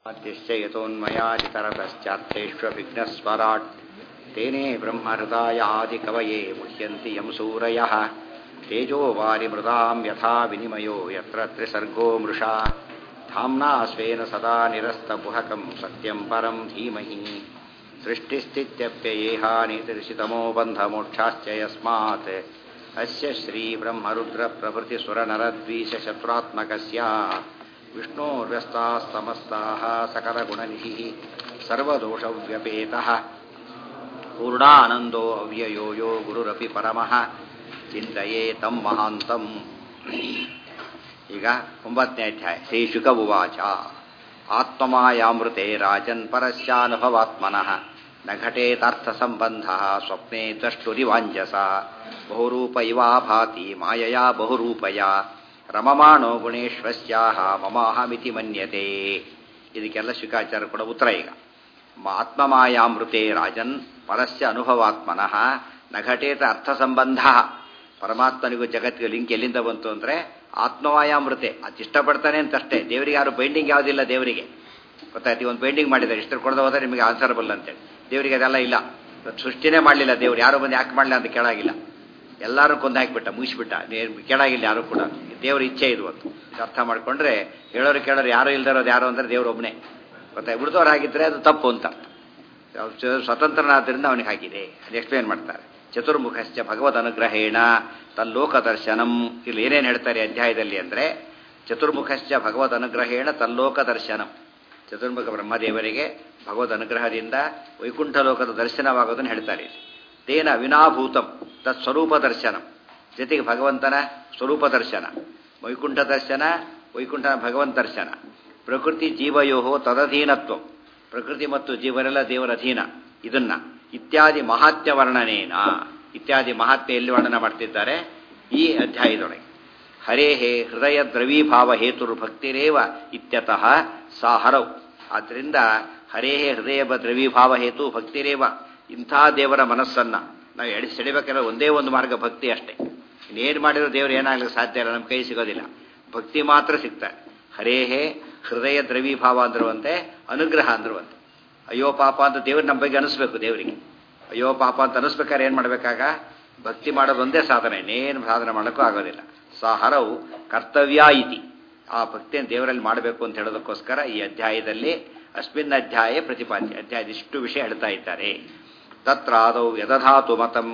आद्यश्च यतोन्मयादितरतश्चार्थेष्वभिघ्नस्वराट् तेने ब्रह्महृदाय आदिकवये मुह्यन्ति यं सूरयः तेजो वारिमृदां यथा विनिमयो यत्र त्रिसर्गो मृषा धाम्ना स्वेन सदा निरस्तपुहकं सत्यं परं धीमहि सृष्टिस्थित्यप्ययेहानितिर्षितमो बन्धमोक्षाश्च यस्मात् अस्य श्रीब्रह्मरुद्रप्रभृतिसुरनरद्वीशशत्रुरात्मकस्य विष्णोर्व्यस्तास्तमस्ताः सकलगुणनिधिः सर्वदोषव्यपेतः पूर्णानन्दो अव्ययो यो ಗುರುರಪಿ ಪರಮಃ ಚಿಂತೆಯೇ ತಂ ಮಹಾಂತಂ ಈಗ ಒಂಬತ್ತನೇ ಅಧ್ಯಾಯ ಶ್ರೀ ಶುಕ ಉವಾಚ ಆತ್ಮಮಾಯಾಮೃತೆ ರಾಜನ್ ಪರಸ್ಯಾನುಭವಾತ್ಮನಃ ನ ಘಟೇತಾರ್ಥ ಸಂಬಂಧ ಸ್ವಪ್ನೆ ದ್ರಷ್ಟುರಿವಾಂಜಸ ಬಹುರೂಪ ಇವಾ ಭಾತಿ ಮಾಯಯಾ ಬಹುರೂಪಯ ರಮಮಾಣೋ ಗುಣೇಶ್ವಸ್ಯಾಹ ಮಮಾಹಮಿತಿ ಮನ್ಯತೆ ಇದಕ್ಕೆಲ್ಲ ಶುಕಾಚಾರ ಕೂಡ ಉತ್ತರ ಈಗ ಆತ್ಮಮಾಯಾಮೃತೆ ರಾಜನ್ ಪರಸ್ಯ ಅನುಭವಾತ್ಮನಃ ನಘಟೇತ ಅರ್ಥ ಸಂಬಂಧ ಪರಮಾತ್ಮನಿಗೂ ಜಗತ್ತಿಗೆ ಲಿಂಕ್ ಎಲ್ಲಿಂದ ಬಂತು ಅಂದರೆ ಆತ್ಮವಾಯಾಮೃತೆ ಅದು ಇಷ್ಟಪಡ್ತಾನೆ ಅಂತಷ್ಟೇ ದೇವರಿಗೆ ಯಾರು ಬೈಂಡಿಂಗ್ ಯಾವುದಿಲ್ಲ ದೇವರಿಗೆ ಗೊತ್ತಾಯ್ತು ಒಂದು ಬೈಂಡಿಂಗ್ ಮಾಡಿದ್ದಾರೆ ಇಷ್ಟು ಕೊಡದ ಹೋದರೆ ನಿಮಗೆ ಆನ್ಸರಬಲ್ ಅಂತೇಳಿ ದೇವರಿಗೆ ಅದೆಲ್ಲ ಇಲ್ಲ ಸೃಷ್ಟಿನೇ ಮಾಡಲಿಲ್ಲ ದೇವ್ರು ಯಾರು ಬಂದು ಯಾಕೆ ಮಾಡಲಿಲ್ಲ ಅಂತ ಕೇಳಾಗಿಲ್ಲ ಎಲ್ಲರೂ ಕೊಂದು ಹಾಕಿಬಿಟ್ಟ ಮುಗಿಸ್ಬಿಟ್ಟ ಕೇಳಾಗಿಲ್ಲ ಯಾರು ಕೂಡ ದೇವ್ರ ಇಚ್ಛೆ ಇದು ಅಂತ ಅರ್ಥ ಮಾಡ್ಕೊಂಡ್ರೆ ಹೇಳೋರು ಕೇಳೋರು ಯಾರು ಇಲ್ದಿರೋದು ಯಾರು ಅಂದರೆ ದೇವ್ರು ಒಬ್ಬನೇ ಗೊತ್ತಾಯ್ತು ಉಳಿದವ್ರು ಹಾಕಿದ್ರೆ ಅದು ತಪ್ಪು ಅಂತ ಸ್ವತಂತ್ರನಾದ್ದರಿಂದ ಅವನಿಗೆ ಹಾಕಿದೆ ಅದು ಎಕ್ಸ್ಪ್ಲೇನ್ ಮಾಡ್ತಾರೆ ಚತುರ್ಮುಖಶ್ಚ ಭಗವದ್ ಅನುಗ್ರಹೇಣ ತಲ್ಲೋಕ ದರ್ಶನಂ ಇಲ್ಲಿ ಏನೇನು ಹೇಳ್ತಾರೆ ಅಧ್ಯಾಯದಲ್ಲಿ ಅಂದರೆ ಚತುರ್ಮುಖಶ್ಚ ಭಗವದ್ ಅನುಗ್ರಹೇಣ ತಲ್ಲೋಕ ದರ್ಶನಂ ಚತುರ್ಮುಖ ಬ್ರಹ್ಮದೇವರಿಗೆ ಭಗವದ್ ಅನುಗ್ರಹದಿಂದ ವೈಕುಂಠ ಲೋಕದ ದರ್ಶನವಾಗೋದನ್ನು ಹೇಳ್ತಾರೆ ತೇನ ವಿನಾಭೂತಂ ತತ್ ಸ್ವರೂಪ ದರ್ಶನಂ ಜೊತೆಗೆ ಭಗವಂತನ ಸ್ವರೂಪ ದರ್ಶನ ವೈಕುಂಠ ದರ್ಶನ ವೈಕುಂಠನ ಭಗವಂತ ದರ್ಶನ ಪ್ರಕೃತಿ ಜೀವಯೋ ತದಧೀನತ್ವ ಪ್ರಕೃತಿ ಮತ್ತು ಜೀವರೆಲ್ಲ ದೇವರ ಅಧೀನ ಇದನ್ನ ಇತ್ಯಾದಿ ಮಹಾತ್ಮ್ಯ ವರ್ಣನೇನ ಇತ್ಯಾದಿ ಮಹಾತ್ಮ್ಯ ಎಲ್ಲಿ ವರ್ಣನೆ ಮಾಡ್ತಿದ್ದಾರೆ ಈ ಅಧ್ಯಾಯದೊಳಗೆ ಹರೇ ಹೇ ಹೃದಯ ದ್ರವೀಭಾವ ಹೇತುರು ಭಕ್ತಿರೇವ ಇತ್ಯತಃ ಸಾ ಹರವು ಆದ್ದರಿಂದ ಹರೇ ಹೇ ಹೃದಯ ದ್ರವೀಭಾವ ಹೇತು ಭಕ್ತಿರೇವ ಇಂಥ ದೇವರ ಮನಸ್ಸನ್ನ ನಾವು ಎಡಿ ಸೆಳಿಬೇಕಾದ್ರೆ ಒಂದೇ ಒಂದು ಮಾರ್ಗ ಭಕ್ತಿ ಅಷ್ಟೇ ಇನ್ನೇನು ಮಾಡಿರೋ ದೇವರು ಏನಾಗಲಿಕ್ಕೆ ಸಾಧ್ಯ ಇಲ್ಲ ನಮ್ಮ ಕೈ ಸಿಗೋದಿಲ್ಲ ಭಕ್ತಿ ಮಾತ್ರ ಸಿಗ್ತಾರೆ ಹರೇ ಹೇ ಹೃದಯ ದ್ರವೀಭಾವ ಅಂದಿರುವಂತೆ ಅನುಗ್ರಹ ಅಂದಿರುವಂತೆ ಅಯ್ಯೋ ಪಾಪ ಅಂತ ದೇವ್ರು ನಮ್ಮ ಬಗ್ಗೆ ಅನಿಸ್ಬೇಕು ದೇವರಿಗೆ ಅಯ್ಯೋ ಪಾಪ ಅಂತ ಅನಿಸ್ಬೇಕಾದ್ರೆ ಏನು ಮಾಡಬೇಕಾಗ ಭಕ್ತಿ ಮಾಡೋದು ಒಂದೇ ಸಾಧನೆ ಇನ್ನೇನು ಸಾಧನೆ ಮಾಡೋಕ್ಕೂ ಆಗೋದಿಲ್ಲ ಸಾ ಹರವು ಕರ್ತವ್ಯ ಇತಿ ಆ ಭಕ್ತಿಯನ್ನು ದೇವರಲ್ಲಿ ಮಾಡಬೇಕು ಅಂತ ಹೇಳೋದಕ್ಕೋಸ್ಕರ ಈ ಅಧ್ಯಾಯದಲ್ಲಿ ಅಸ್ಮಿನ್ ಅಧ್ಯಾಯ ಪ್ರತಿಪಾದ್ಯ ಅಧ್ಯಾಯದ ಇಷ್ಟು ವಿಷಯ ಹೇಳ್ತಾ ಇದ್ದಾರೆ ತತ್ರಾದೌ ಯದಧಾತು ಮತಂ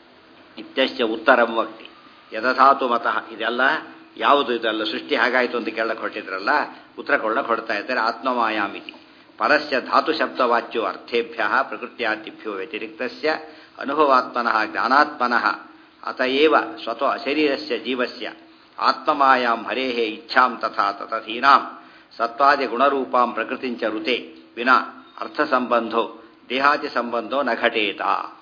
ಇತ್ಯಶ್ಚ ಉತ್ತರಂ ವಕ್ತಿ ಯದಧಾತು ಮತಃ ಇದೆಲ್ಲ ಯಾವುದು ಇದೆಲ್ಲ ಸೃಷ್ಟಿ ಹಾಗಾಯಿತು ಅಂತ ಕೇಳಕ್ಕೆ ಹೊರಟಿದ್ರಲ್ಲ ಉತ್ತರ ಕೊಳ್ಳಕ್ಕೆ ಹೊಡ್ತಾ ಇದ್ದಾರೆ ಆತ್ಮಮಾಯಾಮಿತಿ ಪರಸ್ಯ ಧಾತು ಶಬ್ದವಾಚ್ಯೋ ಅರ್ಥೇಭ್ಯ ಪ್ರಕೃತ್ಯಾದಿಭ್ಯೋ ವ್ಯತಿರಿಕ್ತಸ್ಯ ಅನುಭವಾತ್ಮನಃ ಜ್ಞಾನಾತ್ಮನಃ ಅತಏವ ಸ್ವತಃ ಅಶರೀರಸ್ಯ ಜೀವಸ್ಯ ಆತ್ಮಮಾಯಾಂ ಹರೇಃ ಇಚ್ಛಾಂ ತಥಾ ತಥೀನಾಂ ಸತ್ವಾದಿ ಗುಣರೂಪಾಂ ಪ್ರಕೃತಿಂಚ ಋತೆ ವಿನಾ ಅರ್ಥ ಸಂಬಂಧೋ ದೇಹಾದಿ ಸಂಬಂಧೋ ನ ಘಟೇತ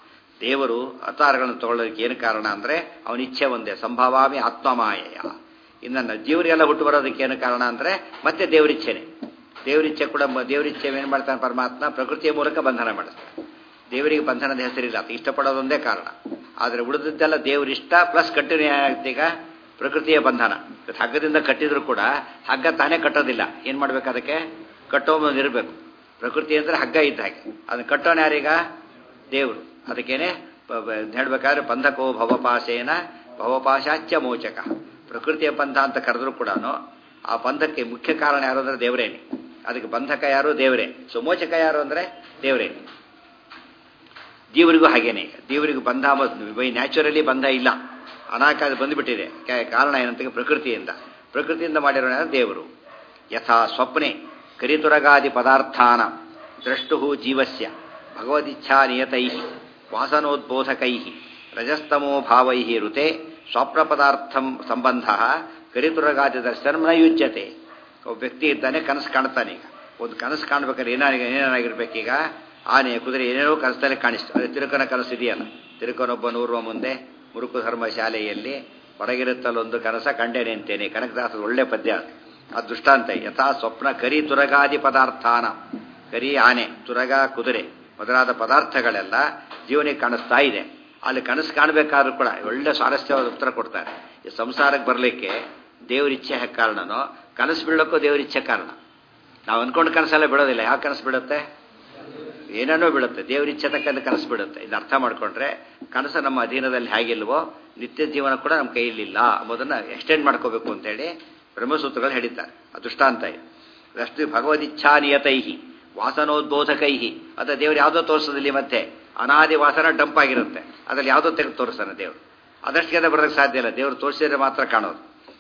ದೇವರು ಅವತಾರಗಳನ್ನು ತಗೊಳ್ಳೋದಕ್ಕೆ ಏನು ಕಾರಣ ಅಂದರೆ ಅವನ ಇಚ್ಛೆ ಒಂದೇ ಸಂಭವಾಮಿ ಆತ್ಮಮಾಯಯ ಇನ್ನು ಜೀವರಿಗೆಲ್ಲ ಹುಟ್ಟು ಬರೋದಕ್ಕೆ ಏನು ಕಾರಣ ಅಂದರೆ ಮತ್ತೆ ದೇವರಿಚ್ಛೆನೆ ದೇವರಿಚ್ಛೆ ಕೂಡ ದೇವರಿಚ್ಛೆ ಏನು ಮಾಡ್ತಾನೆ ಪರಮಾತ್ಮ ಪ್ರಕೃತಿಯ ಮೂಲಕ ಬಂಧನ ಮಾಡಿಸ್ತಾನೆ ದೇವರಿಗೆ ಬಂಧನದ ಹೆಸರಿಲ್ಲ ಅದು ಇಷ್ಟಪಡೋದೊಂದೇ ಕಾರಣ ಆದರೆ ಉಳಿದದ್ದೆಲ್ಲ ದೇವರಿಷ್ಟ ಪ್ಲಸ್ ಕಂಟಿನ್ಯೂ ಆಗುತ್ತೆ ಈಗ ಪ್ರಕೃತಿಯ ಬಂಧನ ಹಗ್ಗದಿಂದ ಕಟ್ಟಿದ್ರು ಕೂಡ ಹಗ್ಗ ತಾನೇ ಕಟ್ಟೋದಿಲ್ಲ ಏನು ಮಾಡ್ಬೇಕು ಅದಕ್ಕೆ ಕಟ್ಟೋದು ಇರಬೇಕು ಪ್ರಕೃತಿ ಅಂದರೆ ಹಗ್ಗ ಇದ್ದ ಹಾಗೆ ಅದನ್ನು ಕಟ್ಟೋಣ ಯಾರೀಗ ದೇವರು ಅದಕ್ಕೇನೆ ಹೇಳ್ಬೇಕಾದ್ರೆ ಬಂಧಕೋ ಭವಪಾಶೇನ ಭವಪಾಶಾಚ್ಯ ಮೋಚಕ ಪ್ರಕೃತಿಯ ಬಂಧ ಅಂತ ಕರೆದ್ರು ಕೂಡ ಆ ಬಂಧಕ್ಕೆ ಮುಖ್ಯ ಕಾರಣ ಯಾರು ಅಂದ್ರೆ ದೇವರೇನೆ ಅದಕ್ಕೆ ಬಂಧಕ ಯಾರು ದೇವರೇ ಸೊ ಮೋಚಕ ಯಾರು ಅಂದ್ರೆ ದೇವರೇನೆ ಜೀವರಿಗೂ ಹಾಗೇನೆ ದೇವರಿಗೂ ಬಂಧ ಬೈ ನ್ಯಾಚುರಲಿ ಬಂಧ ಇಲ್ಲ ಅನಾಕಾದ ಬಂದುಬಿಟ್ಟಿದೆ ಕಾರಣ ಏನಂತ ಪ್ರಕೃತಿಯಿಂದ ಪ್ರಕೃತಿಯಿಂದ ಮಾಡಿರೋಣ ದೇವರು ಯಥಾ ಸ್ವಪ್ನೆ ಕರಿತುರಗಾದಿ ಪದಾರ್ಥಾನ ದ್ರಷ್ಟು ಜೀವಸ್ಯ ಭಗವದಿಚ್ಛಾ ನಿಯತೈ ವಾಸನೋದ್ಬೋಧಕೈ ರಜಸ್ತಮೋ ಭಾವೈ ಋತೆ ಸ್ವಪ್ನ ಪದಾರ್ಥಂ ಸಂಬಂಧ ಕರಿತುರಗಾದಿ ದರ್ಶನ ನ ಯುಜ್ಯತೆ ಒಬ್ಬ ವ್ಯಕ್ತಿ ಇದ್ದಾನೆ ಕನಸು ಕಾಣ್ತಾನೆ ಈಗ ಒಂದು ಕನಸು ಕಾಣ್ಬೇಕಾದ್ರೆ ಏನಾಗ ಏನೇನಾಗಿರ್ಬೇಕೀಗ ಆನೆ ಕುದುರೆ ಏನೇನೋ ಕನಸದಲ್ಲಿ ಕಾಣಿಸ್ತು ಅದೇ ತಿರುಕನ ಕನಸು ಇದೆಯಲ್ಲ ತಿರುಕನೊಬ್ಬ ನೂರುವ ಮುಂದೆ ಮುರುಕು ಧರ್ಮ ಶಾಲೆಯಲ್ಲಿ ಹೊರಗಿರುತ್ತಲ್ಲೊಂದು ಕನಸ ಕಂಡೇನೆ ಅಂತೇನೆ ಕನಕದಾಸದ ಒಳ್ಳೆ ಪದ್ಯ ಅದು ದೃಷ್ಟಾಂತ ಯಥಾ ಸ್ವಪ್ನ ಕರಿ ತುರಗಾದಿ ಪದಾರ್ಥಾನ ಕರಿ ಆನೆ ತುರಗ ಕುದುರೆ ಮೊದಲಾದ ಪದಾರ್ಥಗಳೆಲ್ಲ ಜೀವನಿಗೆ ಕಾಣಿಸ್ತಾ ಇದೆ ಅಲ್ಲಿ ಕನಸು ಕಾಣಬೇಕಾದ್ರೂ ಕೂಡ ಒಳ್ಳೆ ಸ್ವಾರಸ್ಯವಾದ ಉತ್ತರ ಕೊಡ್ತಾರೆ ಈ ಸಂಸಾರಕ್ಕೆ ಬರಲಿಕ್ಕೆ ದೇವರಿಚ್ಛೆ ಕಾರಣನೋ ಕನಸು ಬೀಳೋಕ್ಕೂ ದೇವರಿಚ್ಛೆ ಕಾರಣ ನಾವು ಅಂದ್ಕೊಂಡು ಕನಸೆಲ್ಲ ಬಿಡೋದಿಲ್ಲ ಯಾವ ಕನಸು ಬಿಡುತ್ತೆ ಏನೇನೋ ಬಿಡುತ್ತೆ ದೇವ್ರ ಇಚ್ಛೆ ತಕ್ಕಂಥ ಕನಸು ಬಿಡುತ್ತೆ ಇದು ಅರ್ಥ ಮಾಡ್ಕೊಂಡ್ರೆ ಕನಸು ನಮ್ಮ ಅಧೀನದಲ್ಲಿ ಹೇಗಿಲ್ವೋ ನಿತ್ಯ ಜೀವನ ಕೂಡ ನಮ್ಮ ಕೈಯಲ್ಲಿಲ್ಲ ಎಂಬುದನ್ನು ಎಕ್ಸ್ಟೆಂಡ್ ಮಾಡ್ಕೋಬೇಕು ಅಂತೇಳಿ ಬ್ರಹ್ಮಸೂತ್ರಗಳು ಹೇಳಿದ್ದಾರೆ ಅದೃಷ್ಟಾಂತ ಇದು ಅಷ್ಟು ಭಗವದಿಚ್ಛಾ ನಿಯತೈಹಿ ವಾಸನೋದ್ಬೋಧಕೈಹಿ ಅದು ದೇವ್ರು ಯಾವುದೋ ತೋರಿಸೋದಿಲ್ಲ ಮತ್ತೆ ಅನಾದಿ ವಾಸನ ಡಂಪ್ ಆಗಿರುತ್ತೆ ಅದ್ರಲ್ಲಿ ಯಾವುದೋ ತೆಗೆದು ತೋರಿಸ್ತಾನೆ ದೇವರು ಅದಷ್ಟಿಗೆ ಬರೋದಕ್ಕೆ ಸಾಧ್ಯ ಇಲ್ಲ ದೇವರು ತೋರಿಸಿದ್ರೆ ಮಾತ್ರ ಕಾಣೋದು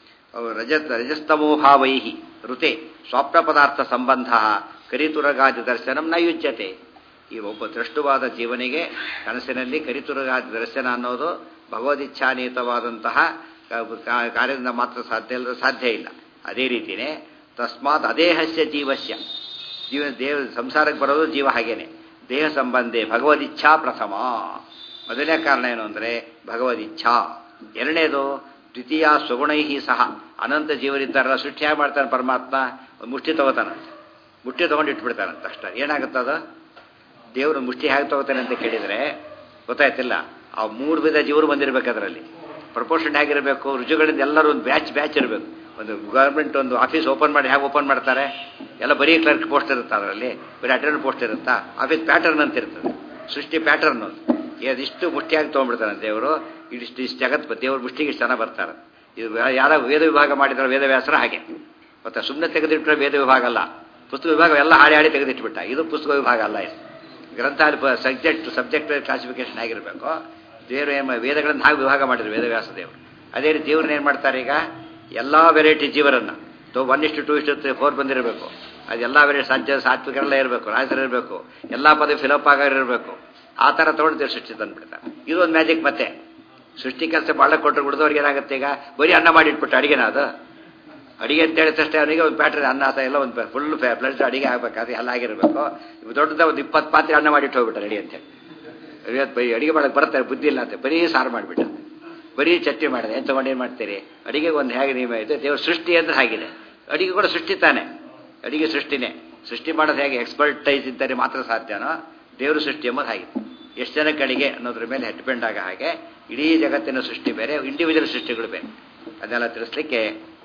ರಜತ್ ರಜಸ್ತಮೋಭಾವೈಹಿ ಋತೆ ಸ್ವಪ್ನ ಪದಾರ್ಥ ಸಂಬಂಧ ಕರಿತುರಗಾದಿ ದರ್ಶನಂ ನಯುಜ್ಯತೆ ಈ ಒಬ್ಬ ದೃಷ್ಟವಾದ ಜೀವನಿಗೆ ಕನಸಿನಲ್ಲಿ ಕರಿತುರಗಾದಿ ದರ್ಶನ ಅನ್ನೋದು ಭಗವದಿಚ್ಛಾನೀತವಾದಂತಹ ಕಾರ್ಯದಿಂದ ಮಾತ್ರ ಸಾಧ್ಯ ಇಲ್ಲ ಸಾಧ್ಯ ಇಲ್ಲ ಅದೇ ರೀತಿಯೇ ತಸ್ಮಾತ್ ಅದೇಹಸ್ಯ ಜೀವಸ್ಯ ಜೀವ ದೇವ ಸಂಸಾರಕ್ಕೆ ಬರೋದು ಜೀವ ಹಾಗೇನೆ ದೇಹ ಸಂಬಂಧೆ ಭಗವದಿಚ್ಛಾ ಪ್ರಥಮ ಮೊದಲನೇ ಕಾರಣ ಏನು ಅಂದರೆ ಭಗವದಿಚ್ಛಾ ಎರಡನೇದು ದ್ವಿತೀಯ ಸ್ವಗುಣೈಹಿ ಸಹ ಅನಂತ ಜೀವರಿದ್ದಾರಲ್ಲ ಸೃಷ್ಟಿ ಹೇಗೆ ಮಾಡ್ತಾನೆ ಪರಮಾತ್ಮ ಒಂದು ಮುಷ್ಟಿ ತಗೋತಾನಂತೆ ಮುಷ್ಟಿ ತೊಗೊಂಡು ಇಟ್ಬಿಡ್ತಾನಂತ ಅಷ್ಟ ಏನಾಗುತ್ತದ ದೇವರು ಮುಷ್ಟಿ ಹೇಗೆ ತಗೋತಾನೆ ಅಂತ ಕೇಳಿದರೆ ಗೊತ್ತಾಯ್ತಿಲ್ಲ ಆ ಮೂರು ವಿಧ ಜೀವರು ಬಂದಿರಬೇಕು ಅದರಲ್ಲಿ ಪ್ರಪೋರ್ಷನ್ ಹೇಗಿರಬೇಕು ರುಜುಗಳಿಂದ ಎಲ್ಲರೂ ಒಂದು ಬ್ಯಾಚ್ ಬ್ಯಾಚ್ ಇರಬೇಕು ಒಂದು ಗೌರ್ಮೆಂಟ್ ಒಂದು ಆಫೀಸ್ ಓಪನ್ ಮಾಡಿ ಹೇಗೆ ಓಪನ್ ಮಾಡ್ತಾರೆ ಎಲ್ಲ ಬರೀ ಕ್ಲರ್ಕ್ ಪೋಸ್ಟ್ ಇರುತ್ತೆ ಅದರಲ್ಲಿ ಬರೀ ಅಟೆಂಡ್ ಪೋಸ್ಟ್ ಇರುತ್ತಾ ಆಫೀಸ್ ಪ್ಯಾಟರ್ನ್ ಅಂತ ಇರ್ತದೆ ಸೃಷ್ಟಿ ಪ್ಯಾಟರ್ನ್ ಇದಿಷ್ಟು ಮುಷ್ಟಿಯಾಗಿ ತೊಗೊಂಡ್ಬಿಡ್ತಾನೆ ದೇವರು ಇದಿಷ್ಟು ಇಷ್ಟು ಜಗತ್ತು ದೇವ್ರ ಮುಷ್ಟಿಗೆ ಇಷ್ಟು ಜನ ಬರ್ತಾರೆ ಇದು ಯಾರ ವೇದ ವಿಭಾಗ ಮಾಡಿದ್ರೆ ವೇದವ್ಯಾಸರ ಹಾಗೆ ಮತ್ತೆ ಸುಮ್ಮನೆ ತೆಗೆದಿಟ್ಟರೆ ವೇದ ವಿಭಾಗ ಅಲ್ಲ ಪುಸ್ತಕ ವಿಭಾಗ ಎಲ್ಲ ಹಾಡಿ ಹಾಡಿ ತೆಗೆದಿಟ್ಬಿಟ್ಟ ಇದು ಪುಸ್ತಕ ವಿಭಾಗ ಅಲ್ಲ ಇದು ಗ್ರಂಥಾಲ ಸಬ್ಜೆಕ್ಟ್ ಸಬ್ಜೆಕ್ಟ್ ಕ್ಲಾಸಿಫಿಕೇಶನ್ ಆಗಿರಬೇಕು ದೇವರು ಏನು ವೇದಗಳನ್ನು ಹಾಗೆ ವಿಭಾಗ ಮಾಡಿದ್ರು ವೇದವ್ಯಾಸ ದೇವರು ಅದೇ ರೀತಿ ದೇವ್ರನ್ನ ಏನು ಮಾಡ್ತಾರೆ ಈಗ ಎಲ್ಲ ವೆರೈಟಿ ಜೀವರನ್ನು ಒನ್ ಇಷ್ಟು ಟೂ ಇಷ್ಟು ಫೋರ್ ಬಂದಿರಬೇಕು ಅದೆಲ್ಲ ವೆರೈಟಿ ಸಂಜೆ ಸಾತ್ವಿಕರೆಲ್ಲ ಇರಬೇಕು ರಾಜರಿರಬೇಕು ಎಲ್ಲ ಪದವಿ ಫಿಲಪ್ ಆಗಿರಬೇಕು ಆ ಥರ ತೊಗೊಂಡು ದೇವ್ರು ಸೃಷ್ಟಿ ತಂದುಬಿಡ್ತಾರೆ ಇದು ಒಂದು ಮ್ಯಾಜಿಕ್ ಮತ್ತೆ ಸೃಷ್ಟಿ ಕೆಲಸ ಭಾಳ ಕೊಟ್ಟರು ಬಿಡಿದವ್ರಿಗೆ ಏನಾಗುತ್ತೆ ಈಗ ಬರೀ ಅನ್ನ ಮಾಡಿಟ್ಬಿಟ್ಟು ಅಡಿಗೆನ ಅದು ಅಡಿಗೆ ಅಂತ ಹೇಳಿದ ತಕ್ಷಣ ಅವನಿಗೆ ಒಂದು ಪ್ಯಾಟ್ರನ್ ಅನ್ನ ಆತ ಎಲ್ಲ ಒಂದು ಫುಲ್ ಪ್ಲೇಟ್ ಅಡಿಗೆ ಆಗ್ಬೇಕು ಅದು ಎಲ್ಲ ಆಗಿರಬೇಕು ದೊಡ್ಡದ ಒಂದು ಇಪ್ಪತ್ತು ಪಾತ್ರೆ ಅನ್ನ ಮಾಡಿಟ್ಟು ಹೋಗ್ಬಿಟ್ಟಾರೆ ಅಡಿ ಅಂತೇಳಿ ಬರೀ ಅಡಿಗೆ ಮಾಡಕ್ಕೆ ಬರ್ತಾರೆ ಬುದ್ಧಿ ಇಲ್ಲ ಅಂತ ಬರೀ ಸಾರು ಮಾಡಿಬಿಟ್ಟ ಬರೀ ಚಟ್ನಿ ಮಾಡಿದೆ ಏನು ತೊಗೊಂಡು ಏನು ಮಾಡ್ತೀರಿ ಅಡಿಗೆಗೆ ಒಂದು ಹೇಗೆ ನಿಯಮ ಇದೆ ದೇವ್ರ ಸೃಷ್ಟಿ ಅಂದ್ರೆ ಹಾಗಿದೆ ಅಡಿಗೆ ಕೂಡ ಸೃಷ್ಟಿ ತಾನೆ ಅಡಿಗೆ ಸೃಷ್ಟಿನೇ ಸೃಷ್ಟಿ ಮಾಡೋದು ಹೇಗೆ ಎಕ್ಸ್ಪರ್ಟೈಸ್ ಇದ್ದರೆ ಮಾತ್ರ ಸಾಧ್ಯನೋ ದೇವರು ಸೃಷ್ಟಿ ಎಂಬುದು ಹಾಗೆ ಎಷ್ಟು ಜನಕ್ಕೆ ಅಡಿಗೆ ಅನ್ನೋದ್ರ ಮೇಲೆ ಡಿಪೆಂಡ್ ಆಗ ಹಾಗೆ ಇಡೀ ಜಗತ್ತಿನ ಸೃಷ್ಟಿ ಬೇರೆ ಇಂಡಿವಿಜುವಲ್ ಸೃಷ್ಟಿಗಳು ಬೇರೆ ಅದನ್ನೆಲ್ಲ ತಿಳಿಸ್ಲಿಕ್ಕೆ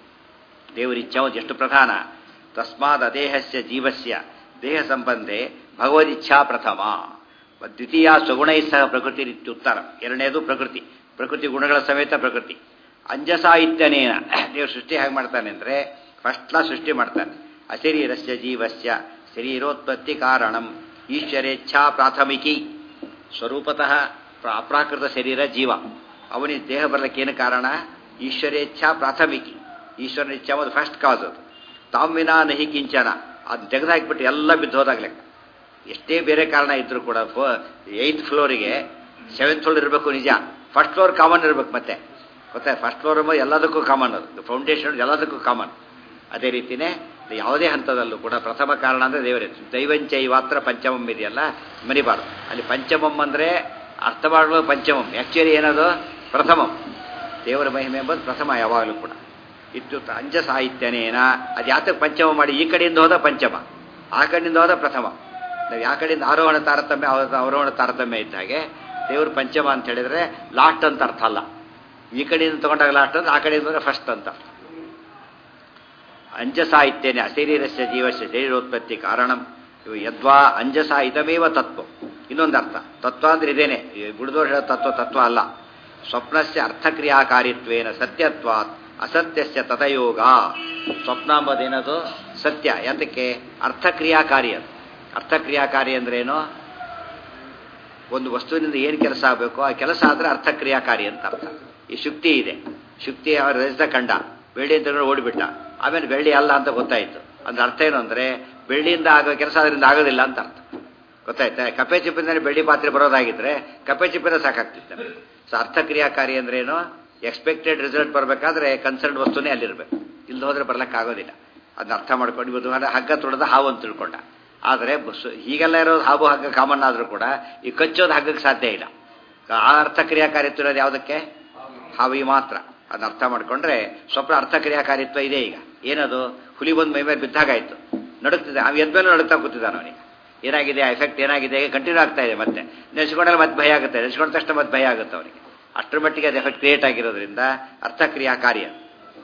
ದೇವರ ಇಚ್ಛಾವುದು ಎಷ್ಟು ಪ್ರಧಾನ ತಸ್ಮಾದ್ ಅದೇಹಸ್ಯ ಜೀವಸ್ಯ ದೇಹ ಸಂಬಂಧೆ ಭಗವದಿಚ್ಛಾ ಪ್ರಥಮ ದ್ವಿತೀಯ ಸ್ವಗುಣೈ ಸಹ ಪ್ರಕೃತಿ ಉತ್ತರ ಎರಡನೇದು ಪ್ರಕೃತಿ ಪ್ರಕೃತಿ ಗುಣಗಳ ಸಮೇತ ಪ್ರಕೃತಿ ಅಂಜಸಾಹಿತ್ಯನೇನ ದೇವರು ಸೃಷ್ಟಿ ಹೇಗೆ ಮಾಡ್ತಾನೆ ಅಂದರೆ ಫಸ್ಟ್ ಕ್ಲಾಸ್ ಸೃಷ್ಟಿ ಮಾಡ್ತಾನೆ ಅಶರೀರಸ್ಯ ಜೀವಸ್ಯ ಶರೀರೋತ್ಪತ್ತಿ ಕಾರಣಂ ಈಶ್ವರೇಚ್ಛಾ ಪ್ರಾಥಮಿಕಿ ಸ್ವರೂಪತಃ ಅಪ್ರಾಕೃತ ಶರೀರ ಜೀವ ಅವನಿಗೆ ದೇಹ ಬರಲಿಕ್ಕೆ ಏನು ಕಾರಣ ಈಶ್ವರೇಚ್ಛಾ ಪ್ರಾಥಮಿಕಿ ಈಶ್ವರನ ಇಚ್ಛೆ ಒಂದು ಫಸ್ಟ್ ಕಾಸ್ ಅದು ತಾಮ್ಮಿನ ನಹಿ ಕಿಂಚನ ಅದನ್ನ ತೆಗೆದುಹಾಕಿಬಿಟ್ಟು ಎಲ್ಲ ಬಿದ್ದು ಹೋದಾಗ್ಲೆ ಎಷ್ಟೇ ಬೇರೆ ಕಾರಣ ಇದ್ರೂ ಕೂಡ ಏಯ್ತ್ ಫ್ಲೋರಿಗೆ ಸೆವೆಂತ್ ಫ್ಲೋರ್ ಇರಬೇಕು ನಿಜ ಫಸ್ಟ್ ಫ್ಲೋರ್ ಕಾಮನ್ ಇರಬೇಕು ಮತ್ತೆ ಗೊತ್ತಾ ಫಸ್ಟ್ ಫ್ಲೋರ್ ಎಲ್ಲದಕ್ಕೂ ಕಾಮನ್ ಅದು ಫೌಂಡೇಶನ್ ಎಲ್ಲದಕ್ಕೂ ಕಾಮನ್ ಅದೇ ರೀತಿಯೇ ಯಾವುದೇ ಹಂತದಲ್ಲೂ ಕೂಡ ಪ್ರಥಮ ಕಾರಣ ಅಂದರೆ ದೇವರೇ ದೈವಂಚೈವಾತ್ರ ಪಂಚಮಂ ಇದೆಯಲ್ಲ ಮರಿಬಾರ್ದು ಅಲ್ಲಿ ಪಂಚಮಂ ಅಂದರೆ ಅರ್ಥ ಮಾಡುವ ಪಂಚಮಂ ಆ್ಯಕ್ಚುಲಿ ಏನದು ಪ್ರಥಮಂ ದೇವರ ಮಹಿಮೆ ಎಂಬುದು ಪ್ರಥಮ ಯಾವಾಗಲೂ ಕೂಡ ಇತ್ಯುತ್ತ ಅಂಜ ಸಾಹಿತ್ಯನೇನ ಅದು ಯಾತಕ್ಕೆ ಪಂಚಮ ಮಾಡಿ ಈ ಕಡೆಯಿಂದ ಹೋದ ಪಂಚಮ ಆ ಕಡೆಯಿಂದ ಹೋದ ಪ್ರಥಮ ನಾವು ಯಾವ ಕಡೆಯಿಂದ ಆರೋಹಣ ತಾರತಮ್ಯ ಅವರೋಹಣ ತಾರತಮ್ಯ ಇದ್ದ ಹಾಗೆ ದೇವರು ಪಂಚಮ ಅಂತ ಹೇಳಿದ್ರೆ ಲಾಸ್ಟ್ ಅಂತ ಅರ್ಥ ಅಲ್ಲ ಈ ಕಡೆಯಿಂದ ತಗೊಂಡಾಗ ಲಾಸ್ಟ್ ಅಂದ್ರೆ ಆ ಕಡೆಯಿಂದ ಹೋದ್ರೆ ಫಸ್ಟ್ ಅಂತ ಅಂಜಸ ಇತ್ತೇನೆ ಅಶರೀರಸ್ಯ ಜೀವಸ್ಯ ಶರೀರೋತ್ಪತ್ತಿ ಕಾರಣಂ ಯದ್ವಾ ಅಂಜಸ ಇದಮೇವ ತತ್ವ ಇನ್ನೊಂದು ಅರ್ಥ ತತ್ವ ಅಂದ್ರೆ ಇದೇನೆ ಗುಡಿದೋರು ಹೇಳೋ ತತ್ವ ತತ್ವ ಅಲ್ಲ ಸ್ವಪ್ನಸ್ಯ ಅರ್ಥಕ್ರಿಯಾಕಾರಿತ್ವೇನ ಸತ್ಯತ್ವಾತ್ ಅಸತ್ಯಸ್ಯ ತಥಯೋಗ ಸ್ವಪ್ನ ಎಂಬುದೇನದು ಸತ್ಯ ಎಂತಕ್ಕೆ ಅರ್ಥಕ್ರಿಯಾಕಾರಿ ಅದು ಅರ್ಥಕ್ರಿಯಾಕಾರಿ ಅಂದ್ರೇನು ಒಂದು ವಸ್ತುವಿನಿಂದ ಏನು ಕೆಲಸ ಆಗಬೇಕು ಆ ಕೆಲಸ ಆದರೆ ಅರ್ಥಕ್ರಿಯಾಕಾರಿ ಅಂತ ಅರ್ಥ ಈ ಶುಕ್ತಿ ಇದೆ ಶುಕ್ತಿ ರಜತ ಕಂಡ ಬೆಳ್ಳಿ ಅಂತ ಓಡಿಬಿಟ್ಟ ಆಮೇಲೆ ಬೆಳ್ಳಿ ಅಲ್ಲ ಅಂತ ಗೊತ್ತಾಯಿತು ಅಂದ್ರೆ ಅರ್ಥ ಏನು ಅಂದರೆ ಬೆಳ್ಳಿಯಿಂದ ಆಗೋ ಕೆಲಸ ಅದರಿಂದ ಆಗೋದಿಲ್ಲ ಅಂತ ಅರ್ಥ ಗೊತ್ತಾಯ್ತಾ ಕಪ್ಪೆ ಚಿಪ್ಪಿಂದ ಬೆಳ್ಳಿ ಪಾತ್ರೆ ಬರೋದಾಗಿದ್ರೆ ಕಪ್ಪೆ ಚಿಪ್ಪಿಂದ ಸಾಕಾಗ್ತಿತ್ತು ಸೊ ಅರ್ಥಕ್ರಿಯಾಕಾರಿ ಅಂದ್ರೇನು ಎಕ್ಸ್ಪೆಕ್ಟೆಡ್ ರಿಸಲ್ಟ್ ಬರಬೇಕಾದ್ರೆ ಕನ್ಸರ್ನ್ ವಸ್ತುನೇ ಅಲ್ಲಿರಬೇಕು ಇಲ್ಲಿ ಹೋದ್ರೆ ಬರ್ಲಿಕ್ಕಾಗೋದಿಲ್ಲ ಅದನ್ನ ಅರ್ಥ ಮಾಡ್ಕೊಂಡು ಇವತ್ತು ಹಗ್ಗ ತೊಳೆದ ಹಾವು ಅಂತ ತಿಳ್ಕೊಂಡ ಆದರೆ ಹೀಗೆಲ್ಲ ಇರೋದು ಹಾವು ಹಗ್ಗ ಕಾಮನ್ ಆದರೂ ಕೂಡ ಈ ಕಚ್ಚೋದು ಹಗ್ಗಕ್ಕೆ ಸಾಧ್ಯ ಇಲ್ಲ ಆ ಅರ್ಥಕ್ರಿಯಾಕಾರಿತ್ವ ಇರೋದು ಯಾವುದಕ್ಕೆ ಹಾವಿ ಮಾತ್ರ ಅದನ್ನ ಅರ್ಥ ಮಾಡ್ಕೊಂಡ್ರೆ ಸ್ವಪ್ನ ಅರ್ಥಕ್ರಿಯಾಕಾರಿತ್ವ ಇದೆ ಈಗ ಏನದು ಹುಲಿ ಬಂದು ಮೈ ಮೇಲೆ ಬಿದ್ದಾಗಾಯ್ತು ನಡುಕ್ತಿದೆ ಅವ್ ಎದ್ಮೇಲೆ ನಡುತ್ತಾ ಕೂತಿದ್ದಾನೆ ಅವನಿಗೆ ಏನಾಗಿದೆ ಆ ಎಫೆಕ್ಟ್ ಏನಾಗಿದೆ ಕಂಟಿನ್ಯೂ ಆಗ್ತಾ ಇದೆ ಮತ್ತೆ ನೆನೆಸ್ಕೊಂಡಲ್ಲಿ ಮತ್ತೆ ಭಯ ಆಗುತ್ತೆ ನೆನೆಸ್ಕೊಂಡ ತಕ್ಷಣ ಮತ್ತೆ ಭಯ ಆಗುತ್ತೆ ಅವನಿಗೆ ಅಷ್ಟರ ಮಟ್ಟಿಗೆ ಅದು ಎಫೆಕ್ಟ್ ಕ್ರಿಯೇಟ್ ಆಗಿರೋದ್ರಿಂದ ಅರ್ಥಕ್ರಿಯಾ ಕಾರ್ಯ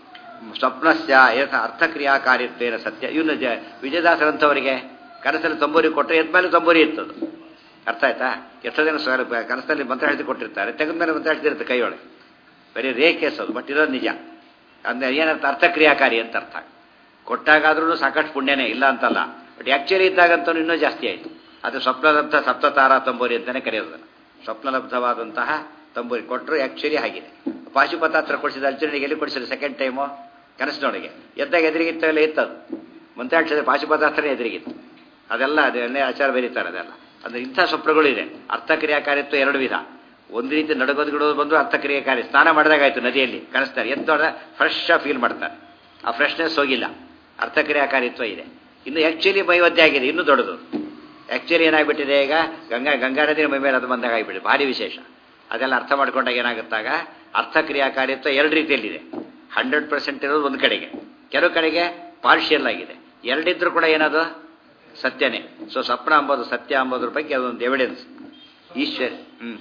ಸ್ವಪ್ನಸ್ಯ ಯಥ ಅರ್ಥಕ್ರಿಯಾಕಾರಿತ್ವೇನ ಸತ್ಯ ಇವನು ಜ ವಿಜಯದಾಸರಂಥವರಿಗೆ ಕನಸಲ್ಲಿ ತಂಬೂರಿ ಕೊಟ್ಟರೆ ಎದ್ದ ಮೇಲೆ ತಂಬೂರಿ ಇರ್ತದೆ ಅರ್ಥ ಆಯ್ತಾ ಎಷ್ಟೋ ಜನ ಸ್ವ- ಕನಸಲ್ಲಿ ಮಂತ್ರ ಹೇಳ್ತಿ ಕೊಟ್ಟಿರ್ತಾರೆ ತೆಗೆದ ಮೇಲೆ ಮಂತ್ರ ಹೇಳ್ತಿರುತ್ತೆ ಕೈಯೊಳಗೆ ಬರೀ ರೇ ಕೇಸ್ ಅದು ಬಟ್ ಇರೋದು ನಿಜ ಅಂದ್ರೆ ಏನಂತ ಅರ್ಥಕ್ರಿಯಾಕಾರಿ ಅಂತ ಅರ್ಥ ಕೊಟ್ಟಾಗಾದ್ರೂ ಸಾಕಷ್ಟು ಪುಣ್ಯನೇ ಇಲ್ಲ ಅಂತಲ್ಲ ಬಟ್ ಆ್ಯಕ್ಚುಲಿ ಇದ್ದಾಗಂತೂ ಇನ್ನೂ ಜಾಸ್ತಿ ಆಯಿತು ಅದು ಸ್ವಪ್ನಲಬ್ಧ ಸಪ್ತತಾರ ತಂಬೂರಿ ಅಂತಲೇ ಕರೆಯೋದು ಸ್ವಪ್ನಲಬ್ಧವಾದಂತಹ ತಂಬೂರಿ ಕೊಟ್ಟರು ಆ್ಯಕ್ಚುಲಿ ಆಗಿದೆ ಪಾಶುಪತಾಸ್ತ್ರ ಕೊಡಿಸಿದ ಅರ್ಜುನನಿಗೆ ಎಲ್ಲಿ ಕೊಡಿಸಿದ್ರು ಸೆಕೆಂಡ್ ಟೈಮು ಕನಸಿನೊಳಗೆ ಎದ್ದಾಗ ಎದುರಿಗಿತ್ತಲ್ಲ ಇತ್ತದು ಮಂತ್ರಾಕ್ಷರ ಪಾಶುಪತಾಸ್ತ್ರನೇ ಎದುರಿಗಿತ್ತು ಅದೆಲ್ಲ ಅದನ್ನೇ ಆಚಾರ ಬರೀತಾರೆ ಅದೆಲ್ಲ ಅಂದ್ರೆ ಇಂಥ ಸ್ವಪ್ನಗಳಿದೆ ಅರ್ಥಕ್ರಿಯಾಕಾರಿತ್ವ ಎರಡು ವಿಧ ಒಂದು ರೀತಿ ನಡಗೋದು ಗಿಡೋದು ಬಂದು ಅರ್ಥಕ್ರಿಯಾಕಾರಿ ಸ್ನಾನ ಮಾಡಿದಾಗಾಯ್ತು ನದಿಯಲ್ಲಿ ಕನಸ್ತಾರೆ ಎದ್ದು ಫ್ರೆಶ್ ಫೀಲ್ ಮಾಡ್ತಾರೆ ಆ ಫ್ರೆಶ್ನೆಸ್ ಹೋಗಿಲ್ಲ ಅರ್ಥಕ್ರಿಯಾಕಾರಿತ್ವ ಇದೆ ಇನ್ನು ಆ್ಯಕ್ಚುಲಿ ಮೈವದ್ಯ ಆಗಿದೆ ಇನ್ನೂ ದೊಡ್ಡದು ಆ್ಯಕ್ಚುಲಿ ಏನಾಗ್ಬಿಟ್ಟಿದೆ ಈಗ ಗಂಗಾ ಗಂಗಾ ನದಿ ಮೈ ಮೇಲೆ ಅದು ಬಂದಾಗ ಆಗಿಬಿಟ್ಟಿದೆ ಭಾರಿ ವಿಶೇಷ ಅದೆಲ್ಲ ಅರ್ಥ ಮಾಡ್ಕೊಂಡಾಗ ಏನಾಗುತ್ತಾಗ ಅರ್ಥಕ್ರಿಯಾಕಾರಿತ್ವ ಎರಡು ರೀತಿಯಲ್ಲಿದೆ ಹಂಡ್ರೆಡ್ ಪರ್ಸೆಂಟ್ ಇರೋದು ಒಂದು ಕಡೆಗೆ ಕೆಲವು ಕಡೆಗೆ ಪಾರ್ಷಿಯಲ್ ಆಗಿದೆ ಎರಡಿದ್ರೂ ಕೂಡ ಏನದು ಸತ್ಯನೇ ಸೊ ಸ್ವಪ್ನ ಅಂಬೋದು ಸತ್ಯ ಅಂಬೋದ್ರ ಬಗ್ಗೆ ಅದೊಂದು ಎವಿಡೆನ್ಸ್ ಈಶ್ವರ್ ಹ್ಮ್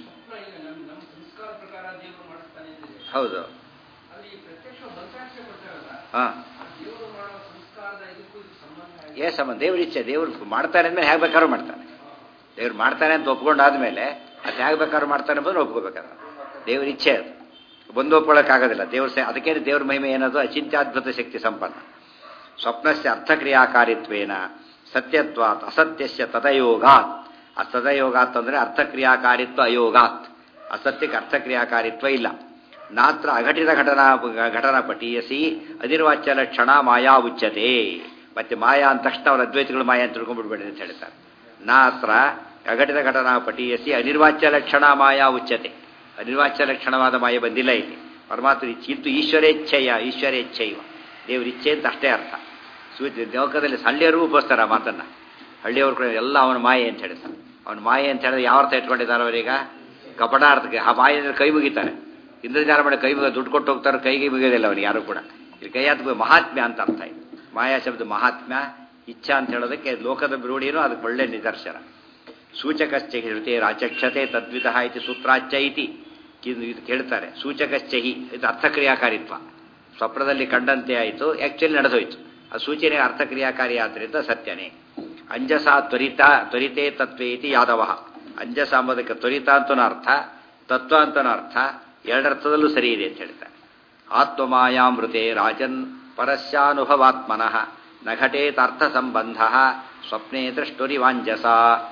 ಹೌದು ಹಾ ಏ ಸಂಬಂಧ ದೇವ್ರ ಇಚ್ಛೆ ದೇವ್ರು ಮಾಡ್ತಾನೆ ಅಂದ್ಮೇಲೆ ಹೇಗೆ ಬೇಕಾದ್ರೂ ಮಾಡ್ತಾನೆ ದೇವ್ರು ಮಾಡ್ತಾನೆ ಅಂತ ಒಪ್ಕೊಂಡಾದ್ಮೇಲೆ ಅದು ಹೇಗೆ ಬೇಕಾದ್ರೂ ಮಾಡ್ತಾನೆ ಬಂದ್ರೆ ಒಪ್ಕೋಬೇಕಾದ್ರೆ ದೇವ್ರ ಇಚ್ಛೆ ಅದು ಬಂದು ಒಪ್ಕೊಳ್ಳೋಕ್ಕಾಗೋದಿಲ್ಲ ದೇವ್ರ ಸೇ ಅದಕ್ಕೆ ದೇವ್ರ ಮಹಿಮೆ ಏನದು ಅಚಿಂತ್ಯಾದ್ಭುತ ಶಕ್ತಿ ಸಂಪನ್ನ ಸ್ವಪ್ನಸ್ಯ ಅರ್ಥಕ್ರಿಯಾಕಾರಿತ್ವೇನ ಸತ್ಯತ್ವಾತ್ ಅಸತ್ಯಸ್ಯ ತದಯೋಗಾತ್ ಆ ತದಯೋಗಾತ್ ಅಂದರೆ ಅರ್ಥಕ್ರಿಯಾಕಾರಿತ್ವ ಅಯೋಗಾತ್ ಅಸತ್ಯಕ್ಕೆ ಅರ್ಥಕ್ರಿಯಾಕಾರಿತ್ವ ಇಲ್ಲ ನಾತ್ರ ಅಘಟಿತ ಘಟನಾ ಘಟನಾ ಪಟೀಯಸಿ ಅನಿರ್ವಾಚ್ಯ ಲಕ್ಷಣ ಮಾಯಾ ಉಚ್ಯತೆ ಮತ್ತೆ ಮಾಯಾ ಅಂದ ತಕ್ಷಣ ಅವ್ರ ಅದ್ವೈತಗಳು ಮಾಯಾ ಅಂತ ತಿಳ್ಕೊಂಡ್ಬಿಡ್ಬೇಡಿ ಅಂತ ಹೇಳ್ತಾರೆ ನಾತ್ರ ಅಘಟಿತ ಘಟನಾ ಪಟೀಯಸಿ ಅನಿರ್ವಾಚ್ಯ ಲಕ್ಷಣ ಮಾಯಾ ಉಚ್ಯತೆ ಅನಿರ್ವಾಚ್ಯ ಲಕ್ಷಣವಾದ ಮಾಯೆ ಬಂದಿಲ್ಲ ಇಲ್ಲಿ ಪರಮಾತ್ಮ ಇತ್ತು ಈಶ್ವರೇಚ್ಛೆಯ ಈಶ್ವರೇಚ್ಛೆಯವ ದೇವ್ರ ಇಚ್ಛೆ ಅಂತ ಅಷ್ಟೇ ಅರ್ಥ ಸೂಚಿ ಲೋಕದಲ್ಲಿ ಹಳ್ಳಿಯವರು ಉಪಸ್ತಾರ ಆ ಮಾತನ್ನ ಹಳ್ಳಿಯವ್ರ ಕೂಡ ಎಲ್ಲ ಅವನ ಮಾಯೆ ಅಂತ ಹೇಳ್ತಾರೆ ಅವನ ಮಾಯೆ ಅಂತ ಹೇಳಿದ್ರೆ ಯಾವ ಅರ್ಥ ಇಟ್ಕೊಂಡಿದ್ದಾರೆ ಅವರೀಗ ಕಪಟ ಅರ್ಥಕ್ಕೆ ಆ ಮಾಯೆ ಅಂದ್ರೆ ಕೈ ಮುಗಿತಾರೆ ಇಂದ್ರಜಾಲ ಮಾಡಿ ಕೈ ಮುಗ ದುಡ್ಡು ಕೊಟ್ಟು ಹೋಗ್ತಾರೆ ಕೈಗೆ ಮುಗಿಯೋದಿಲ್ಲ ಅವನಿಗೆ ಯಾರು ಕೂಡ ಇಲ್ಲಿ ಕೈ ಹಾತ್ ಮಹಾತ್ಮ್ಯ ಅಂತ ಅರ್ಥ ಇದೆ ಮಾಯಾ ಶಬ್ದ ಮಹಾತ್ಮ್ಯ ಇಚ್ಛಾ ಅಂತ ಹೇಳೋದಕ್ಕೆ ಲೋಕದ ರೂಢಿನೂ ಅದಕ್ಕೆ ಒಳ್ಳೆ ನಿದರ್ಶನ ಸೂಚಕಶ್ಚ ಶ್ರುತಿ ರಾಚಕ್ಷತೆ ತದ್ವಿಧ ಇತಿ ಸೂತ್ರಾಚ್ಯ ಇತಿ ಇದು ಇದು ಕೇಳ್ತಾರೆ ಸೂಚಕಶ್ಚಹಿ ಇದು ಅರ್ಥಕ್ರಿಯಾಕಾರಿತ್ವ ಸ್ವಪ್ನದಲ್ಲಿ ಕಂಡಂತೆ ಆಯಿತು ಆ್ಯಕ್ಚುಲಿ ನಡೆದೋಯ್ತು ಆ ಸೂಚನೆ ಅರ್ಥಕ್ರಿಯಾಕಾರಿ ಆದ್ದರಿಂದ ಸತ್ಯನೇ ಅಂಜಸ ತ್ವರಿತ ತ್ವರಿತೇ ತತ್ವೇ ಇತಿ ಯಾದವ ಅಂಜಸ ಅಂಬೋದಕ್ಕೆ ತ್ವರಿತ ಅಂತನೂ ಅರ್ಥ ತತ್ವ ಅಂತನೂ ಅರ್ಥ ಎರಡರ್ಥದಲ್ಲೂ ಸರಿ ಇದೆ ಅಂತ ಹೇಳ್ತಾರೆ ಆತ್ಮಮಾಯಾಮೃತೆ ರಾಜನ್ ಪರಸ್ಯಾನುಭವಾತ್ಮನಃ ನಘಟೇತಾರ್ಥ ಸಂಬಂಧ ಸ್ವಪ್ನೆ ದೃಷ್ಟುರಿವಾಂಜಸ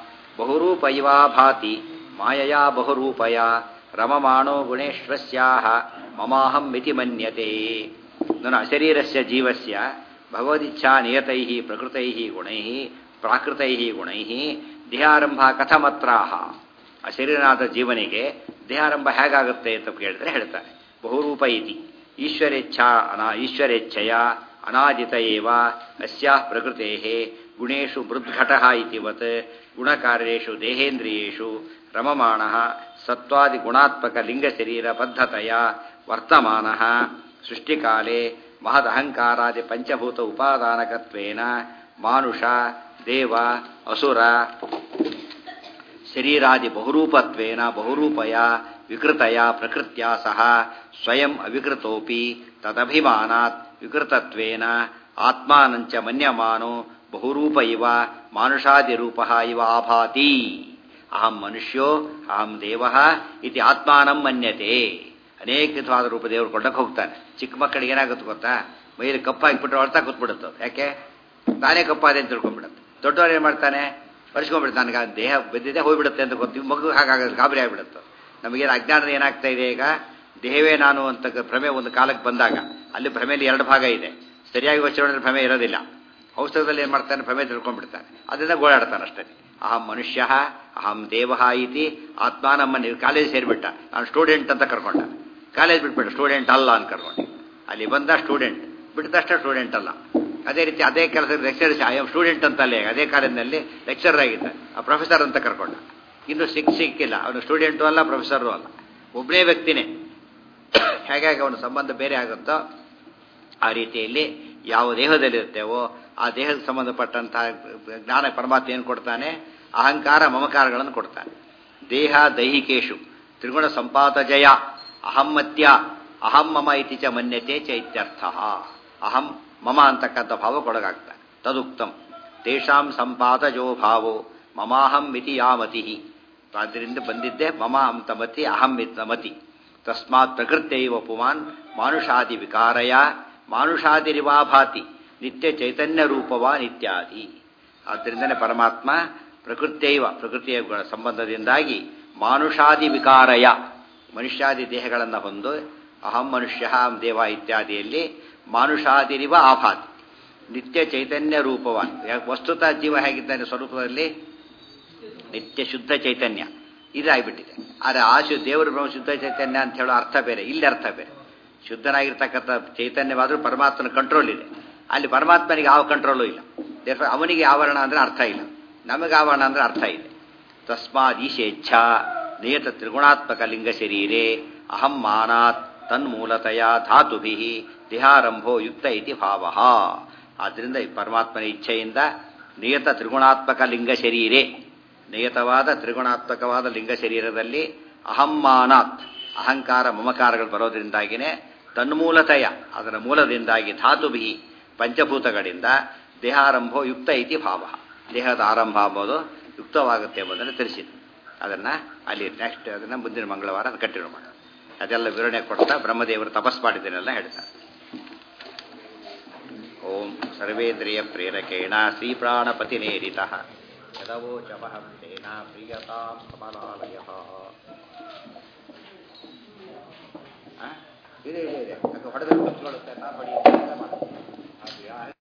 ಬಹುರೂಪ ಇವಾ ಭಾತಿ ಮಾಯಯಾ ಬಹುರೂಪಯ ರಮಮಾಣೋ ಗುಣೇಶ್ವಸ್ಯಾಹ ಮಮಾಹಂ ಮಿತಿ ಮನ್ಯತೆ ನನ್ನ ಅಶರೀರಸ್ಯ ಜೀವಸ್ಯ ಭಗವದಿಚ್ಛಾ ನಿಯತೈ ಪ್ರಕೃತೈ ಗುಣೈ ಪ್ರಾಕೃತೈ ಗುಣೈ ದೇಹಾರಂಭ ಕಥಮತ್ರಾಹ ಅಶರೀರನಾದ ಜೀವನಿಗೆ ದೇಹಾರಂಭ ಹೇಗಾಗುತ್ತೆ ಅಂತ ಕೇಳಿದ್ರೆ ಹೇಳ್ತಾರೆ ಬಹುರೂಪ ಇತಿ ಈಶ್ವರೇಚ್ಛಾ ಅನಾ ಈಶ್ವರೇಚ್ಛೆಯ ಅನಾದಿತ ಏವ ಅಸ್ಯಾ ಪ್ರಕೃತೆ ಗುಣೇಶು ಮೃದ್ಘಟ ಇತಿವತ್ ಗುಣಕಾರ್ಯೇಷು ದೇಹೇಂದ್ರಿಯೇಷು ರಮಮಾಣ ಸತ್ವಾದಿ ಗುಣಾತ್ಮಕ ಲಿಂಗಶರೀರ ಬದ್ಧತೆಯ ವರ್ತಮಾನ ಸೃಷ್ಟಿಕಾಲೆ ಮಹದಹಂಕಾರಾದಿ ಪಂಚಭೂತ ಉಪಾದಾನಕತ್ವೇನ ಮಾನುಷ ದೇವ ಅಸುರ ಶರೀರಾದಿ ಬಹುರೂಪತ್ವೇನ ಬಹುರೂಪಯ ವಿಕೃತಯ ಪ್ರಕೃತ್ಯ ಸಹ ಸ್ವಯಂ ಅವಿಕೃತೋಪಿ ತದಭಿಮಾನಾತ್ ವಿಕೃತತ್ವೇನ ಆತ್ಮಾನಂಚ ಮನ್ಯಮಾನೋ ಬಹುರೂಪ ಇವ ಮಾನುಷಾದಿರೂಪ ಇವ ಆಭಾತಿ ಅಹಂ ಮನುಷ್ಯೋ ಅಹಂ ದೇವ ಇತಿ ಆತ್ಮಾನಂ ಮನ್ಯತೆ ಅನೇಕ ವಿಧವಾದ ರೂಪ ದೇವರು ಕೊಂಡಕ್ಕೆ ಹೋಗ್ತಾನೆ ಚಿಕ್ಕ ಮಕ್ಕಳಿಗೆ ಏನಾಗುತ್ತೆ ಗೊತ್ತಾ ಮೈಯಲ್ಲಿ ಕಪ್ಪು ಹಾಕಿಬಿಟ್ರೆ ಅಳ್ತಾ ಕೂತ್ಬಿಡುತ್ತೆ ಯಾಕೆ ತಾನೇ ಕಪ್ಪಾದೆ ಅಂತ ತಿಳ್ಕೊಂಡ್ಬಿಡುತ್ತೆ ದೊಡ್ಡವ್ರು ಏನು ಮಾಡ್ತಾನೆ ಬರ್ಸ್ಕೊಂಡ್ಬಿಡುತ್ತೆ ನನಗೆ ಆ ದೇಹ ಬೆದ್ದಿದೆ ಹೋಗ್ಬಿಡುತ್ತೆ ಅಂತ ಗೊತ್ತೀವಿ ಮಗು ಹಾಗಾಗೋದು ಗಾಬರಿ ಆಗಿಬಿಡುತ್ತೆ ನಮಗೇನು ಅಜ್ಞಾನದ ಏನಾಗ್ತಾ ಇದೆ ಈಗ ದೇಹವೇ ನಾನು ಅಂತ ಭ್ರಮೆ ಒಂದು ಕಾಲಕ್ಕೆ ಬಂದಾಗ ಅಲ್ಲಿ ಭ್ರಮೆಯಲ್ಲಿ ಎರಡು ಭಾಗ ಇದೆ ಸರಿಯಾಗಿ ವಚನದಲ್ಲಿ ಭ್ರಮೆ ಇರೋದಿಲ್ಲ ಔಷಧದಲ್ಲಿ ಏನು ಮಾಡ್ತಾನೆ ಭ್ರಮೆ ತಿಳ್ಕೊಂಡ್ಬಿಡ್ತಾನೆ ಅದರಿಂದ ಗೋಳಾಡ್ತಾನೆ ಅಷ್ಟೇ ಅಹಂ ಮನುಷ್ಯ ಅಹಂ ದೇವ ಇತಿ ಆತ್ಮ ನಮ್ಮನ್ನು ಕಾಲೇಜ್ ಸೇರಿಬಿಟ್ಟ ನಾನು ಸ್ಟೂಡೆಂಟ್ ಅಂತ ಕರ್ಕೊಂಡ ಕಾಲೇಜ್ ಬಿಟ್ಬಿಟ್ಟ ಸ್ಟೂಡೆಂಟ್ ಅಲ್ಲ ಅಂತ ಕರ್ಕೊಂಡು ಅಲ್ಲಿ ಬಂದ ಸ್ಟೂಡೆಂಟ್ ಬಿಟ್ಟದಷ್ಟೇ ಸ್ಟೂಡೆಂಟ್ ಅಲ್ಲ ಅದೇ ರೀತಿ ಅದೇ ಕೆಲಸ ಲೆಕ್ಚರ್ ಐ ಎಮ್ ಸ್ಟೂಡೆಂಟ್ ಅಂತ ಅಲ್ಲೇ ಅದೇ ಕಾಲೇಜಿನಲ್ಲಿ ಲೆಕ್ಚರ್ ಆಗಿದ್ದ ಆ ಪ್ರೊಫೆಸರ್ ಅಂತ ಕರ್ಕೊಂಡ ಇನ್ನು ಸಿಕ್ ಸಿಕ್ಕಿಲ್ಲ ಅವನು ಸ್ಟೂಡೆಂಟು ಅಲ್ಲ ಪ್ರೊಫೆಸರು ಅಲ್ಲ ಒಬ್ಬನೇ ವ್ಯಕ್ತಿನೇ ಹೇಗಾಗಿ ಅವನ ಸಂಬಂಧ ಬೇರೆ ಆಗುತ್ತೋ ಆ ರೀತಿಯಲ್ಲಿ ಯಾವ ದೇಹದಲ್ಲಿರುತ್ತೇವೋ ಆ ದೇಹಕ್ಕೆ ಸಂಬಂಧಪಟ್ಟಂತಹ ಜ್ಞಾನ ಪರಮಾತ್ಮ ಏನು ಕೊಡ್ತಾನೆ ಅಹಂಕಾರ ಮಮಕಾರಗಳನ್ನು ಕೊಡ್ತಾನೆ ದೇಹ ದೈಹಿಕೇಶು ತ್ರಿಗುಣ ಸಂಪಾತ ಜಯ ಅಹಮ್ಮತ್ಯ ಅಹಂ ಮಮ ಇತಿ ಚ ಮನ್ಯತೆ ಚೈತ್ಯರ್ಥ ಅಹಂ ಮಮ ಅಂತಕ್ಕಂಥ ಭಾವಕ್ಕೊಳಗಾಗ್ತಾನೆ ತದುಕ್ತಂ ತೇಷಾಂ ಸಂಪಾದಜೋ ಭಾವೋ ಮಮಾಹಂ ಮಿತಿ ಯಾಮತಿ ಆದ್ದರಿಂದ ಬಂದಿದ್ದೆ ಮಮ ಅಂತ ಮತಿ ಅಹಂ ಇತ್ತ ಮತಿ ತಸ್ಮಾತ್ ಪ್ರಕೃತ್ಯೈವ ಪುಮಾನ್ ಮಾನುಷಾದಿ ವಿಕಾರಯ ಮಾನುಷಾದಿರಿವಾ ಭಾತಿ ನಿತ್ಯ ಚೈತನ್ಯ ರೂಪವಾ ನಿತ್ಯಾದಿ ಆದ್ದರಿಂದನೇ ಪರಮಾತ್ಮ ಪ್ರಕೃತಿಯೈವ ಪ್ರಕೃತಿಯ ಗುಣ ಸಂಬಂಧದಿಂದಾಗಿ ಮಾನುಷಾದಿ ವಿಕಾರಯ ಮನುಷ್ಯಾದಿ ದೇಹಗಳನ್ನು ಹೊಂದು ಅಹಂ ಮನುಷ್ಯ ಅಹಂ ದೇವ ಇತ್ಯಾದಿಯಲ್ಲಿ ಮಾನುಷಾದಿರಿವ ಆಭಾತಿ ನಿತ್ಯ ಚೈತನ್ಯ ರೂಪವಾನ್ ಯಾಕೆ ವಸ್ತುತಃ ಜೀವ ಹೇಗಿದ್ದಾನೆ ಸ್ವರೂಪದಲ್ಲಿ ನಿತ್ಯ ಶುದ್ಧ ಚೈತನ್ಯ ಇದಾಗ್ಬಿಟ್ಟಿದೆ ಆದರೆ ಆ ಶು ದೇವರು ಬ್ರಹ್ಮ ಶುದ್ಧ ಚೈತನ್ಯ ಅಂತ ಹೇಳೋ ಅರ್ಥ ಬೇರೆ ಇಲ್ಲಿ ಅರ್ಥ ಬೇರೆ ಶುದ್ಧನಾಗಿರ್ತಕ್ಕಂಥ ಚೈತನ್ಯವಾದರೂ ಪರಮಾತ್ಮನ ಕಂಟ್ರೋಲ್ ಇದೆ ಅಲ್ಲಿ ಪರಮಾತ್ಮನಿಗೆ ಯಾವ ಕಂಟ್ರೋಲು ಇಲ್ಲ ದೇವ ಅವನಿಗೆ ಆವರಣ ಅಂದರೆ ಅರ್ಥ ಇಲ್ಲ ನಮಗೆ ಆವರಣ ಅಂದರೆ ಅರ್ಥ ಇದೆ ತಸ್ಮಾದ್ ಈಶೇಚ್ಛಾ ನಿಯತ ತ್ರಿಗುಣಾತ್ಮಕ ಲಿಂಗ ಶರೀರೆ ಅಹಂ ಮಾನಾತ್ ತನ್ಮೂಲತೆಯ ಧಾತುಭಿ ದೇಹಾರಂಭೋ ಯುಕ್ತ ಇತಿ ಭಾವ ಆದ್ದರಿಂದ ಈ ಪರಮಾತ್ಮನ ಇಚ್ಛೆಯಿಂದ ನಿಯತ ತ್ರಿಗುಣಾತ್ಮಕ ಲಿಂಗ ಶರೀರೆ ನಿಯತವಾದ ತ್ರಿಗುಣಾತ್ಮಕವಾದ ಲಿಂಗ ಶರೀರದಲ್ಲಿ ಅಹಮ್ಮಾನಾತ್ ಅಹಂಕಾರ ಮಮಕಾರಗಳು ಬರೋದ್ರಿಂದಾಗಿನೇ ತನ್ಮೂಲತೆಯ ಅದರ ಮೂಲದಿಂದಾಗಿ ಧಾತುಭಿ ಪಂಚಭೂತಗಳಿಂದ ದೇಹಾರಂಭೋ ಯುಕ್ತ ಇತಿ ಭಾವ ದೇಹದ ಆರಂಭ ಎಂಬುದು ಯುಕ್ತವಾಗುತ್ತೆ ಎಂಬುದನ್ನು ತಿಳಿಸಿದೆ ಅದನ್ನು ಅಲ್ಲಿ ನೆಕ್ಸ್ಟ್ ಅದನ್ನು ಮುಂದಿನ ಮಂಗಳವಾರ ಅದು ಕಂಟಿನ್ಯೂ ಮಾಡೋಣ ಅದೆಲ್ಲ ವಿವರಣೆ ಕೊಡ್ತಾ ಬ್ರಹ್ಮದೇವರು ತಪಸ್ ಮಾಡಿದ್ದೇನೆಲ್ಲ ಹೇಳ್ತಾರೆ ಓಂ ಸರ್ವೇಂದ್ರಿಯ ಪ್ರೇರಕೇಣ ಶ್ರೀಪ್ರಾಣಪತಿನೇರಿತ ಯದವೋಚಮಹಂ ತೇನ ಪ್ರಿಯತಾಂ ಕಮಲಾಲಯ ಇದೆ ಇದೆ ಇದೆ ಹೊಡೆದ್ರೆ ಕುತ್ಕೊಳ್ಳುತ್ತೆ ನಾ ಬಡಿ